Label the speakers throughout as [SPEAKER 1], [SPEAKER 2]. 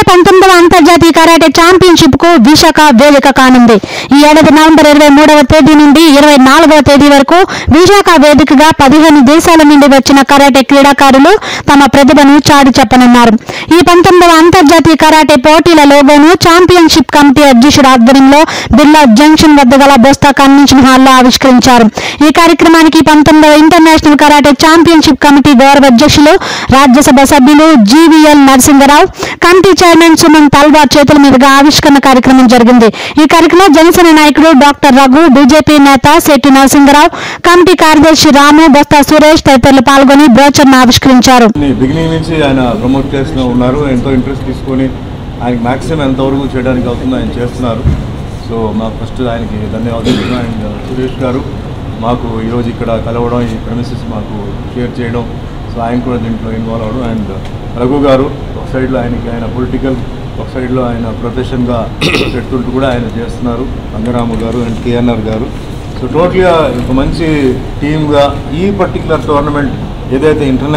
[SPEAKER 1] పంతొమ్మిదవ అంతర్జాతీయ karate championship కు విశాఖ వేదిక కానుంది ఈ ఏడాది నవంబర్ ఇరవై మూడవ తేదీ నుండి ఇరవై నాలుగవ తేదీ వరకు విశాఖ వేదికగా పదిహేను దేశాల నుండి వచ్చిన కరాటే క్రీడాకారులు తమ ప్రతిభను చాటి చెప్పనున్నారు ఈ పంతొమ్మిదవ అంతర్జాతీయ కరాటే పోటీల లోగోను ఛాంపియన్షిప్ కమిటీ అధ్యక్షుడు ఆధ్వర్యంలో బిర్లా జంక్షన్ వద్ద గల బోస్తా కన్వెన్షన్ హాల్లో ఆవిష్కరించారు ఈ కార్యక్రమానికి పంతొమ్మిదవ ఇంటర్నేషనల్ కరాటే ఛాంపియన్షిప్ కమిటీ గౌరవ అధ్యక్షులు రాజ్యసభ సభ్యులు GVL Narasimha Rao committee chairman Suman Talwar చేతుల మీదుగా ఆవిష్కరణ కార్యక్రమం జరిగింది ఈ కార్యక్రమంలో జనసేన నాయకుడు డాక్టర్ రఘు బీజేపీ నేత శెట్టి నరసింహరావు కమిటీ కార్యదర్శి రాము బస్తా సురేష్ తదితరులు పాల్గొని బ్రోచర్ను ఆవిష్కరించారు
[SPEAKER 2] బిగినింగ్ నుంచి ఆయన ప్రమోట్ చేస్తూ ఉన్నారు ఎంతో ఇంట్రెస్ట్ తీసుకొని ఆయనకి మ్యాక్సిమం ఎంతవరకు చేయడానికి అవుతుందో ఆయన చేస్తున్నారు సో మాకు ఫస్ట్ ఆయనకి ధన్యవాదాలు అండ్ సురేష్ గారు మాకు ఈరోజు ఇక్కడ కలవడం ఈ ప్రెమిసెస్ మాకు షేర్ చేయడం సో ఆయన కూడా దీంట్లో ఇన్వాల్వ్ అవడం అండ్ రఘు గారు ఒక సైడ్లో ఆయనకి ఆయన పొలిటికల్ ఒక సైడ్లో ఆయన ప్రొఫెషన్గా పెడుతుంటూ కూడా ఆయన చేస్తున్నారు రంగరాము గారు అండ్ కేఎన్ఆర్ గారు సో టోటల్గా ఒక మంచి టీమ్గా ఈ పర్టికులర్ టోర్నమెంట్ ఏదైతే ఇంటర్నేషనల్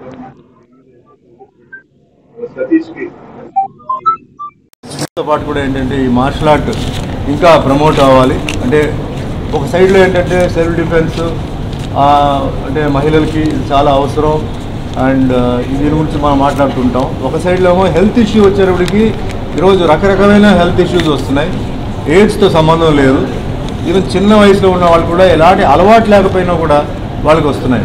[SPEAKER 2] తో పాటు కూడా ఏంటంటే ఈ మార్షల్ ఆర్ట్ ఇంకా ప్రమోట్ అవ్వాలి అంటే ఒక సైడ్లో ఏంటంటే సెల్ఫ్ డిఫెన్స్ అంటే మహిళలకి ఇది చాలా అవసరం అండ్ దీని గురించి మనం మాట్లాడుతుంటాం ఒక సైడ్లో ఏమో హెల్త్ ఇష్యూ వచ్చేటప్పటికి ఈరోజు రకరకమైన హెల్త్ ఇష్యూస్ వస్తున్నాయి ఎయిడ్స్తో సంబంధం లేదు ఈవెన్ చిన్న వయసులో ఉన్న వాళ్ళు కూడా ఎలాంటి అలవాటు లేకపోయినా కూడా వాళ్ళకి వస్తున్నాయి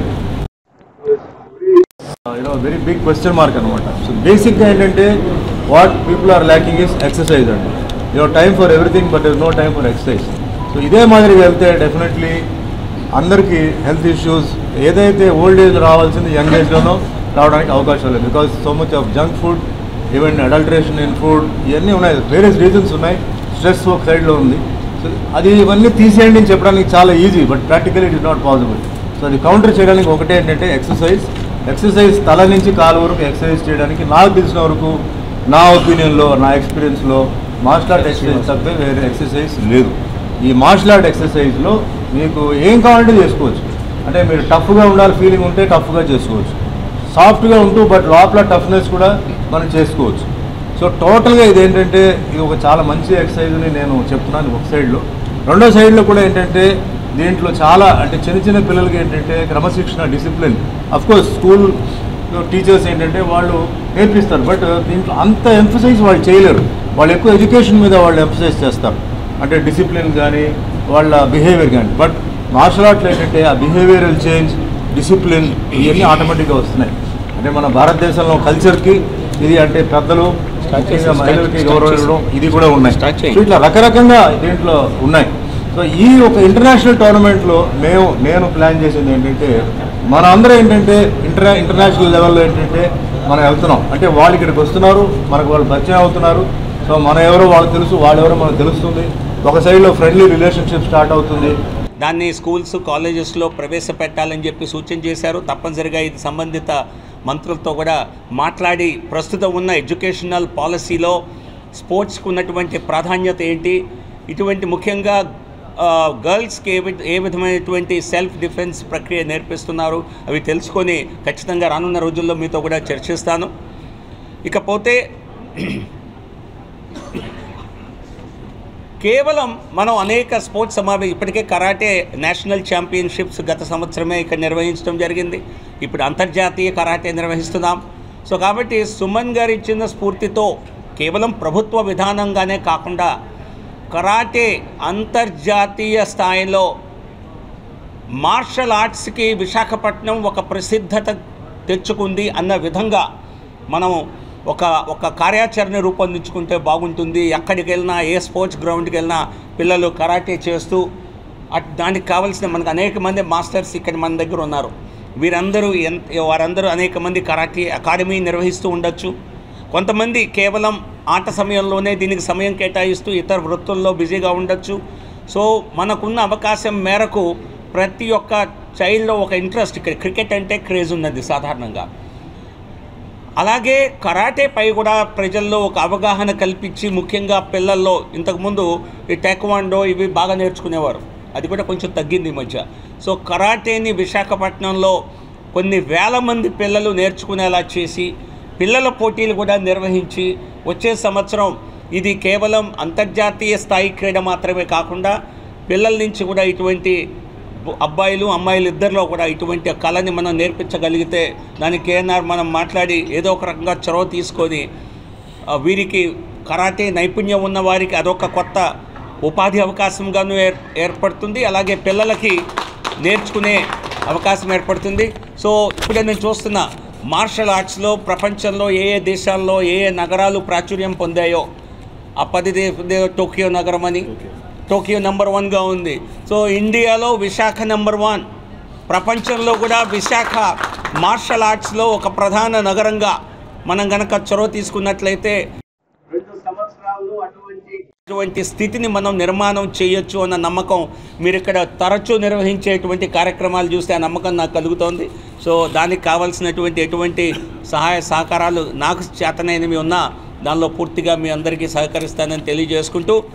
[SPEAKER 2] you know very big question mark అనమాట సో బేసిక్గా ఏంటంటే what people are lacking is exercise అండి you know time for everything but is no time for exercise so ఇదే మాదిరిగా వెళ్తే డెఫినెట్లీ అందరికీ హెల్త్ ఇష్యూస్ ఏదైతే ఓల్డ్ ఏజ్ రావాల్సింది యంగ్ ఏజ్లోనో రావడానికి అవకాశం లేదు because so much of junk food even adulteration in food ఇవన్నీ ఉన్నాయి వేరియస్ రీజన్స్ ఉన్నాయి స్ట్రెస్ ఒక సైడ్లో ఉంది సో అది ఇవన్నీ తీసేయండి అని చెప్పడానికి చాలా easy but practical it is not possible so అది కౌంటర్ చేయడానికి ఒకటే ఏంటంటే ఎక్సర్సైజ్ ఎక్సర్సైజ్ తల నుంచి కాలు వరకు ఎక్సర్సైజ్ చేయడానికి నాకు తెలిసిన వరకు నా ఒపీనియన్లో నా ఎక్స్పీరియన్స్లో మార్షల్ ఆర్ట్ ఎక్సర్సైజ్ తప్పే వేరే ఎక్సర్సైజ్ లేదు ఈ మార్షల్ ఆర్ట్ ఎక్సర్సైజ్లో మీకు ఏం కావాలంటే చేసుకోవచ్చు అంటే మీరు టఫ్గా ఉండాలి ఫీలింగ్ ఉంటే టఫ్గా చేసుకోవచ్చు సాఫ్ట్గా ఉంటూ బట్ లోపల టఫ్నెస్ కూడా మనం చేసుకోవచ్చు సో టోటల్గా ఇది ఏంటంటే ఇది ఒక చాలా మంచి ఎక్సర్సైజ్ని నేను చెప్తున్నాను ఒక సైడ్లో రెండో సైడ్లో కూడా ఏంటంటే దీంట్లో చాలా అంటే చిన్న చిన్న పిల్లలకి ఏంటంటే క్రమశిక్షణ డిసిప్లిన్ కోర్స్ స్కూల్ టీచర్స్ ఏంటంటే వాళ్ళు నేర్పిస్తారు బట్ దీంట్లో అంత ఎంఫసైజ్ వాళ్ళు చేయలేరు వాళ్ళు ఎక్కువ ఎడ్యుకేషన్ మీద వాళ్ళు ఎంఫసైజ్ చేస్తారు అంటే డిసిప్లిన్ కానీ వాళ్ళ బిహేవియర్ కానీ బట్ మార్షల్ ఆర్ట్లో ఏంటంటే ఆ బిహేవియరల్ చేంజ్ డిసిప్లిన్ ఇవన్నీ ఆటోమేటిక్గా వస్తున్నాయి అంటే మన భారతదేశంలో కల్చర్కి ఇది అంటే పెద్దలు ముఖ్యంగా మహిళలకి గౌరవం ఇవ్వడం ఇది కూడా ఉన్నాయి సో ఇట్లా రకరకంగా దీంట్లో ఉన్నాయి సో ఈ ఒక ఇంటర్నేషనల్ టోర్నమెంట్లో మేము నేను ప్లాన్ చేసింది ఏంటంటే మన అందరూ ఏంటంటే ఇంటర్ ఇంటర్నేషనల్ లెవెల్లో ఏంటంటే మనం వెళ్తున్నాం అంటే వాళ్ళు ఇక్కడికి వస్తున్నారు మనకు వాళ్ళు పరిచయం అవుతున్నారు సో మన ఎవరో వాళ్ళకి తెలుసు వాళ్ళెవరో మనకు తెలుస్తుంది ఒక సైడ్లో ఫ్రెండ్లీ రిలేషన్షిప్ స్టార్ట్ అవుతుంది
[SPEAKER 3] దాన్ని స్కూల్స్ కాలేజెస్లో ప్రవేశపెట్టాలని చెప్పి సూచన చేశారు తప్పనిసరిగా ఇది సంబంధిత మంత్రులతో కూడా మాట్లాడి ప్రస్తుతం ఉన్న ఎడ్యుకేషనల్ పాలసీలో స్పోర్ట్స్కి ఉన్నటువంటి ప్రాధాన్యత ఏంటి ఇటువంటి ముఖ్యంగా ఆ, గర్ల్స్కి ఏ విధ ఏ విధమైనటువంటి సెల్ఫ్ డిఫెన్స్ ప్రక్రియ నేర్పిస్తున్నారు అవి తెలుసుకొని ఖచ్చితంగా రానున్న రోజుల్లో మీతో కూడా చర్చిస్తాను ఇకపోతే కేవలం మనం అనేక స్పోర్ట్స్ సమావేశం ఇప్పటికే కరాటే నేషనల్ ఛాంపియన్షిప్స్ గత సంవత్సరమే ఇక్కడ నిర్వహించడం జరిగింది ఇప్పుడు అంతర్జాతీయ కరాటే నిర్వహిస్తున్నాం సో కాబట్టి సుమన్ గారు ఇచ్చిన స్ఫూర్తితో కేవలం ప్రభుత్వ విధానంగానే కాకుండా కరాటే అంతర్జాతీయ స్థాయిలో మార్షల్ ఆర్ట్స్కి విశాఖపట్నం ఒక ప్రసిద్ధత తెచ్చుకుంది అన్న విధంగా మనం ఒక ఒక కార్యాచరణ రూపొందించుకుంటే బాగుంటుంది ఎక్కడికి వెళ్ళినా ఏ స్పోర్ట్స్ గ్రౌండ్కి వెళ్ళినా పిల్లలు కరాటే చేస్తూ అట్ దానికి కావాల్సిన మనకు అనేక మంది మాస్టర్స్ ఇక్కడ మన దగ్గర ఉన్నారు వీరందరూ ఎంత వారందరూ అనేక మంది కరాటే అకాడమీ నిర్వహిస్తూ ఉండొచ్చు కొంతమంది కేవలం ఆట సమయంలోనే దీనికి సమయం కేటాయిస్తూ ఇతర వృత్తుల్లో బిజీగా ఉండొచ్చు సో మనకున్న అవకాశం మేరకు ప్రతి ఒక్క చైల్డ్లో ఒక ఇంట్రెస్ట్ ఇక్కడ క్రికెట్ అంటే క్రేజ్ ఉన్నది సాధారణంగా అలాగే కరాటేపై కూడా ప్రజల్లో ఒక అవగాహన కల్పించి ముఖ్యంగా పిల్లల్లో ఇంతకుముందు ఈ టెక్వాండో ఇవి బాగా నేర్చుకునేవారు అది కూడా కొంచెం తగ్గింది ఈ మధ్య సో కరాటేని విశాఖపట్నంలో కొన్ని వేల మంది పిల్లలు నేర్చుకునేలా చేసి పిల్లల పోటీలు కూడా నిర్వహించి వచ్చే సంవత్సరం ఇది కేవలం అంతర్జాతీయ స్థాయి క్రీడ మాత్రమే కాకుండా పిల్లల నుంచి కూడా ఇటువంటి అబ్బాయిలు అమ్మాయిలు ఇద్దరిలో కూడా ఇటువంటి కళని మనం నేర్పించగలిగితే దానికి కేఎన్ఆర్ మనం మాట్లాడి ఏదో ఒక రకంగా చొరవ తీసుకొని ఆ, వీరికి కరాటే నైపుణ్యం ఉన్న వారికి అదొక కొత్త ఉపాధి అవకాశంగాను ఏర్ ఏర్పడుతుంది అలాగే పిల్లలకి నేర్చుకునే అవకాశం ఏర్పడుతుంది సో ఇప్పుడే నేను చూస్తున్న మార్షల్ ఆర్ట్స్లో ప్రపంచంలో ఏ ఏ దేశాల్లో ఏ ఏ నగరాలు ప్రాచుర్యం పొందాయో ఆ పది దే- దే- టోక్యో నగరం అని టోక్యో నెంబర్ వన్గా ఉంది సో ఇండియాలో విశాఖ నెంబర్ వన్ ప్రపంచంలో కూడా విశాఖ మార్షల్ ఆర్ట్స్లో ఒక ప్రధాన నగరంగా మనం గనక చొరవ తీసుకున్నట్లయితే రెండు సంవత్సరాల్లో అటువంటి అటువంటి స్థితిని మనం నిర్మాణం చేయొచ్చు అన్న నమ్మకం మీరు ఇక్కడ తరచూ నిర్వహించేటువంటి కార్యక్రమాలు చూస్తే ఆ నమ్మకం నాకు కలుగుతోంది సో దానికి కావాల్సినటువంటి ఎటువంటి సహాయ సహకారాలు నాకు చేతనైనవి ఉన్నా దానిలో పూర్తిగా మీ అందరికీ సహకరిస్తానని తెలియజేసుకుంటూ